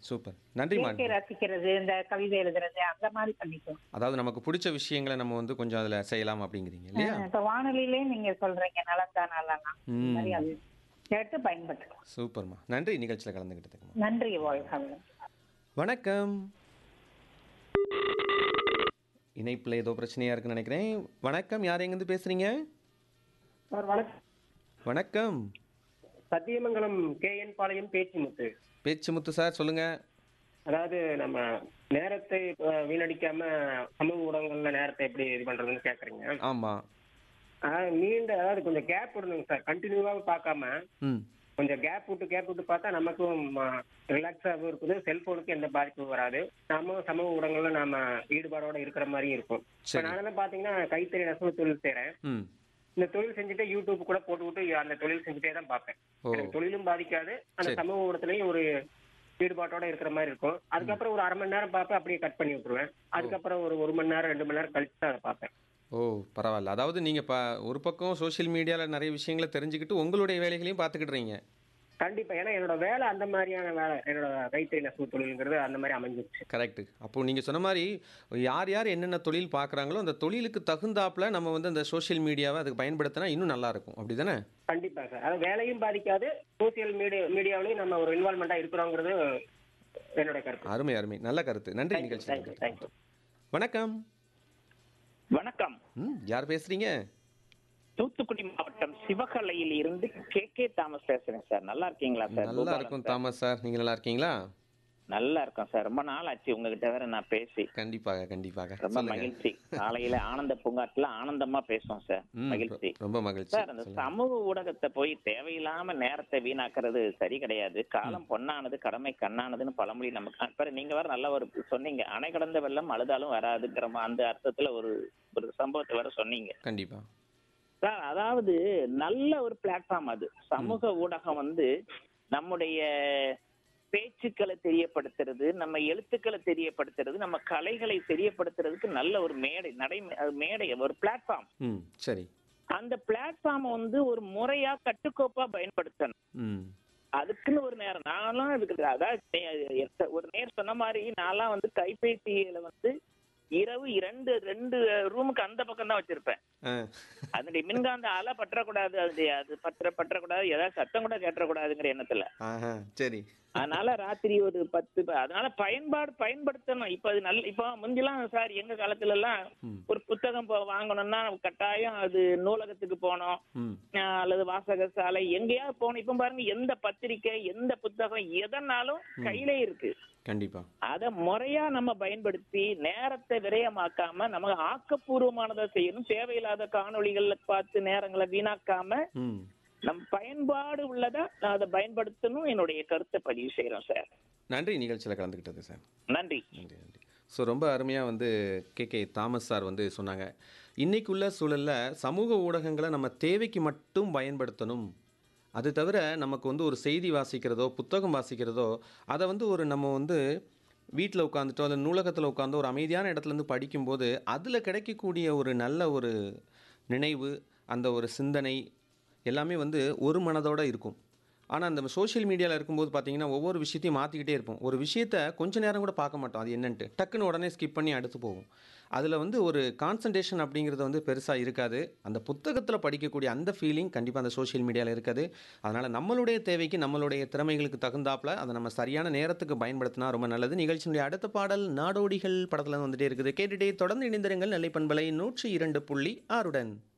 Super நன்றிம்மா இயற்கை ரசிக்கிறது இந்த கவிதை எழுதுறது அந்த மாதிரி பண்ணிக்கோ அதாவது நமக்கு பிடிச்ச விஷயங்களை நம்ம வந்து கொஞ்சம் அதுல செய்யலாம் அப்படிங்கிறீங்க இல்லையா இப்ப வானொலியிலே நீங்க சொல்றீங்க நலந்தா நலனா ம். இந்த மாதிரி அது கேட்டு பயன்படுத்தலாம் சூப்பர்மா நன்றி நிகழ்ச்சியில் கலந்துக்கிட்டதுக்குமா நன்றி வாழ்க வணக்கம் இணைப்பில் ஏதோ பிரச்சனையா இருக்குன்னு நினைக்கிறேன் வணக்கம் யார் எங்கேருந்து பேசுறீங்க சார் வணக்கம் வணக்கம் Sathyamangalam K N Palayam Pechimuthu Pechu Muthu sir சொல்லுங்க அதாவது நம்ம நேரத்தை அஹ், வீணடிக்காம சமூக ஊடகங்கள்ல நேரத்தை எப்படி இது பண்றதுன்னு கேக்குறீங்க ஆமா அதாவது நீண்ட அதாவது கொஞ்சம் கேப் விடணுங்க சார் கண்டினியூவாக பார்க்காம ம் கொஞ்சம் கேப் விட்டு கேப் விட்டு பார்த்தா நமக்கும் ரிலாக்ஸாகவும் இருக்குது செல்போனுக்கு எந்த பாதிப்பும் வராது நாம சமூக ஊடகங்கள்ல நாம ஈடுபாடோட இருக்கிற மாதிரியும் இருக்கும் இப்ப சரி. நான் பாத்தீங்கன்னா கைத்தறி நெசவு தொழில் செய்றேன் ம் இந்த தொழில் செஞ்சுட்டு யூடியூப் கூட போட்டுவிட்டு அந்த தொழில் செஞ்சுட்டே தான் பார்ப்பேன் ஓ எனக்கு தொழிலும் பாதிக்காது அந்த சரி. சமூக ஊடகத்திலையும் ஒரு ஈடுபாட்டோட இருக்கிற மாதிரி இருக்கும் அதுக்கப்புறம் ஒரு அரை மணி நேரம் பார்ப்பேன் அப்படியே கட் பண்ணி விட்டுருவேன் அதுக்கப்புறம் ஒரு ஒரு மணி நேரம் ரெண்டு மணி நேரம் கழிச்சு தான் அதை பார்ப்பேன் ஓ பரவாயில்ல அதாவது நீங்கள் இப்போ ஒரு பக்கம் சோஷியல் மீடியாவில் நிறைய விஷயங்களை தெரிஞ்சுக்கிட்டு உங்களுடைய வேலைகளையும் பார்த்துக்கிட்டுறீங்க கண்டிப்பா ஏன்னா என்னோட வேலை அந்த மாதிரியான வேலை என்னோட கைத்தறி நெசவு தொழிலுங்கிறது அந்த மாதிரி அமைஞ்சிருச்சு கரெக்டு அப்போது நீங்கள் சொன்ன மாதிரி யார் யார் என்னென்ன தொழில் பார்க்குறாங்களோ அந்த தொழிலுக்கு தகுந்தாப்புல நம்ம வந்து அந்த சோஷியல் மீடியாவை அதுக்கு பயன்படுத்தினா இன்னும் நல்லா இருக்கும் அப்படி தானே கண்டிப்பா சார் அது வேலையும் பாதிக்காது சோசியல் மீடியா மீடியாவிலையும் நம்ம ஒரு இன்வால்மெண்டா இருக்கிறோங்கிறது என்னோட கருத்து அருமை அருமை நல்ல கருத்து நன்றி தேங்க்யூ நிகழ்ச்சி தேங்க்யூ தேங்க்யூ வணக்கம் வணக்கம் ம் யார் பேசுறீங்க தூத்துக்குடி மாவட்டம் சிவகலையில் இருந்து கே கே தாமஸ் பேசுறேன் சார் நல்லா இருக்கீங்களா சார் நல்லா பூபாலன் இருக்கும் சார்? தாமஸ் சார் நீங்கள் நல்லா இருக்கீங்களா நல்லா இருக்கோம் சார் ரொம்ப நாள் ஆச்சு உங்ககிட்ட வேற நான் பேசி கண்டிப்பாக கண்டிப்பாக ரொம்ப சொல்லுங்க. மகிழ்ச்சி காலையில ஆனந்த பூங்காட்டுல ஆனந்தமா பேசுவோம் சார் ம், மகிழ்ச்சி ரொம்ப மகிழ்ச்சி சார் அந்த சொல்லுங்க. சமூக ஊடகத்தை போய் தேவையில்லாம நேரத்தை வீணாக்குறது சரி கிடையாது காலம் பொன்னானது கடமை கண்ணானதுன்னு பழமொழி நமக்கு அப்புறம் நீங்க வேற நல்ல ஒரு சொன்னீங்க அணை கடந்த வெள்ளம் அழுதாலும் வராதுங்கிற மா- அந்த அர்த்தத்துல ஒரு ஒரு சம்பவத்தை வேற சொன்னீங்க கண்டிப்பா சார் அதாவது நல்ல ஒரு பிளாட்ஃபார்ம் அது சமூக ஊடகம் வந்து நம்முடைய பேச்சுக்களை தெரியப்படுத்துறது நம்ம எழுத்துக்களை தெரியப்படுத்துறது நம்ம கலைகளை தெரியப்படுத்துறதுக்கு நல்ல ஒரு மேடை நடை அது மேடை ஒரு பிளாட்ஃபார்ம் ம் சரி அந்த பிளாட்ஃபார்மை வந்து ஒரு முறையா கட்டுக்கோப்பா பயன்படுத்தணும் ம் அதுக்குன்னு ஒரு நேரம் நான்லாம் இதுக்கு அதாவது நே- எத்த- ஒரு நேர் சொன்ன மாதிரி நான்லாம் வந்து கைபேசியில வந்து இரவு இரண்டு ரெண்டு ரூமுக்கு அந்த பக்கம் தான் வச்சிருப்பேன் ஆ அதனுடைய மின்காந்த அலை பற்றக்கூடாது அது அது பற்ற பற்றக்கூடாது ஏதாவது சத்தம் கூட கேட்டக்கூடாதுங்கிற எண்ணத்துல ஆஹா சரி அதனால ராத்திரி ஒரு பத்து ப- அதனால பயன்பாடு பயன்படுத்தணும் இப்ப அது நல்ல இப்போ முந்திலாம் சார் எங்க காலத்துல எல்லாம் ம். ஒரு புத்தகம் இப்போ வாங்கணும்னா கட்டாயம் அது நூலகத்துக்கு போனோம் ம் ஆஹ் அல்லது வாசக சாலை எங்கேயாவது போகணும் இப்ப பாருங்க எந்த பத்திரிக்கை எந்த புத்தகம் எதனாலும் கையிலே இருக்கு கண்டிப்பா அத முறையா நம்ம பயன்படுத்தி நேரத்தை விரயமாக்காம நமக்கு ஆக்கப்பூர்வமானதை செய்யணும் தேவையில்லாத காணொளிகள்ல பார்த்து நேரங்களை வீணாக்காம ம் நம் பயன்பாடு உள்ளதா நான் அதை பயன்படுத்தணும் என்னுடைய கருத்தை பதிவு செய்யறோம் சார் நன்றி நிகழ்ச்சியில் கலந்துக்கிட்டது சார் நன்றி நன்றி நன்றி ஸோ ரொம்ப அருமையாக வந்து கே கே தாமஸ் சார் வந்து சொன்னாங்க இன்னைக்குள்ள சூழலில் சமூக ஊடகங்களை நம்ம தேவைக்கு மட்டும் பயன்படுத்தணும் அது தவிர நமக்கு வந்து ஒரு செய்தி வாசிக்கிறதோ புத்தகம் வாசிக்கிறதோ அதை வந்து ஒரு நம்ம வந்து வீட்டில் உட்காந்துட்டோ அல்லது நூலகத்தில் உட்காந்தோ ஒரு அமைதியான இடத்துலேருந்து படிக்கும்போது அதில் கிடைக்கக்கூடிய ஒரு நல்ல ஒரு நினைவு அந்த ஒரு சிந்தனை எல்லாமே வந்து ஒரு மனதோடு இருக்கும் ஆனால் அந்த சோஷியல் மீடியாவில் இருக்கும்போது பார்த்தீங்கன்னா ஒவ்வொரு விஷயத்தையும் மாற்றிக்கிட்டே இருப்போம் ஒரு விஷயத்த கொஞ்ச நேரம் கூட பார்க்க மாட்டோம் அது என்னன்ட்டு டக்குன்னு உடனே ஸ்கிப் பண்ணி அடுத்து போவோம் அதில் வந்து ஒரு கான்சன்ட்ரேஷன் அப்படிங்கிறது வந்து பெருசாக இருக்காது அந்த புத்தகத்தில் படிக்கக்கூடிய அந்த ஃபீலிங் கண்டிப்பாக அந்த சோஷியல் மீடியாவில் இருக்காது அதனால் நம்மளுடைய தேவைக்கு நம்மளுடைய திறமைகளுக்கு தகுந்தாப்புல அதை நம்ம சரியான நேரத்துக்கு பயன்படுத்தினா ரொம்ப நல்லது நிகழ்ச்சியினுடைய அடுத்த பாடல் நாடோடிகள் படத்தில் வந்துட்டே இருக்குது கேட்டுட்டே தொடர்ந்து இணைந்திருங்கள் நெல்லை பண்பலை நூற்றி இரண்டு புள்ளி ஆறுடன்